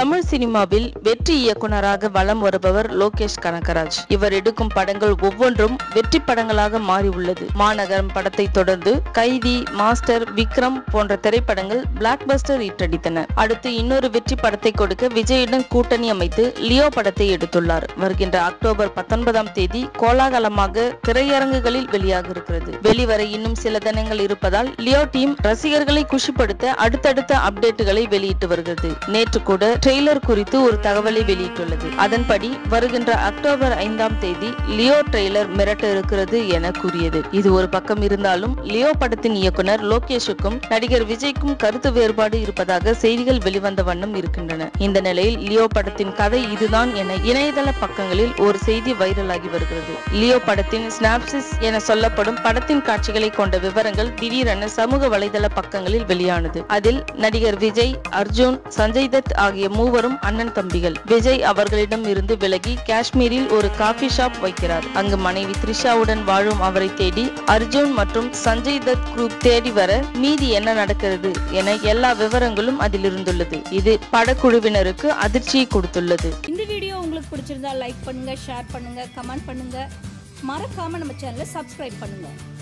தமிழ் சினிமாவில் வெற்றி இயக்குனராக வலம் வருபவர் லோகேஷ் கனகராஜ் இவர் எடுக்கும் படங்கள் ஒவ்வொன்றும் வெற்றி படங்களாக மாறி உள்ளது மாநகரம் படத்தை தொடர்ந்து கைதி மாஸ்டர் விக்ரம் போன்ற திரைப்படங்கள் பிளாக் பஸ்டர் ஈட்டடித்தன அடுத்து இன்னொரு வெற்றி படத்தை கொடுக்க விஜயுடன் கூட்டணி அமைத்து லியோ படத்தை எடுத்துள்ளார் வருகின்ற அக்டோபர் பத்தொன்பதாம் தேதி கோலாகலமாக திரையரங்குகளில் வெளியாக இருக்கிறது வெளிவர இன்னும் சில தினங்கள் இருப்பதால் லியோ டீம் ரசிகர்களை குஷிப்படுத்த அடுத்தடுத்த அப்டேட்டுகளை வெளியிட்டு வருகிறது நேற்று கூட ட்ரெய்லர் குறித்து ஒரு தகவலை வெளியிட்டுள்ளது அதன்படி வருகின்ற அக்டோபர் ஐந்தாம் தேதி லியோ ட்ரெய்லர் மிரட்ட இருக்கிறது என கூறியது இது ஒரு பக்கம் இருந்தாலும் லியோ படத்தின் இயக்குனர் லோகேஷுக்கும் நடிகர் விஜய்க்கும் கருத்து வேறுபாடு இருப்பதாக செய்திகள் வெளிவந்த வண்ணம் இருக்கின்றன இந்த நிலையில் லியோ படத்தின் கதை இதுதான் என இணையதள பக்கங்களில் ஒரு செய்தி வைரலாகி வருகிறது லியோ படத்தின் ஸ்னாப்சிஸ் என சொல்லப்படும் படத்தின் காட்சிகளை கொண்ட விவரங்கள் திடீரென சமூக வலைதள பக்கங்களில் வெளியானது அதில் நடிகர் விஜய் அர்ஜுன் சஞ்சய் தத் ஆகிய மூவரும் அண்ணன் தம்பிகள் விஜய் அவர்களிடம் இருந்து விலகி காஷ்மீரில் ஒரு காபி ஷாப் வைக்கிறார் அங்கு மனைவி த்ரிஷாவுடன் வாழும் அவரை தேடி அர்ஜுன் மற்றும் சஞ்சய் தத் குரூப் தேடி வர மீதி என்ன நடக்கிறது என எல்லா விவரங்களும் அதில் இருந்துள்ளது இது படக்குழுவினருக்கு அதிர்ச்சியை கொடுத்துள்ளது இந்த வீடியோ உங்களுக்கு பிடிச்சிருந்தா லைக் பண்ணுங்க ஷேர் பண்ணுங்க கமெண்ட் பண்ணுங்க மறக்காம நம்ம சேனலை சப்ஸ்கிரைப் பண்ணுங்க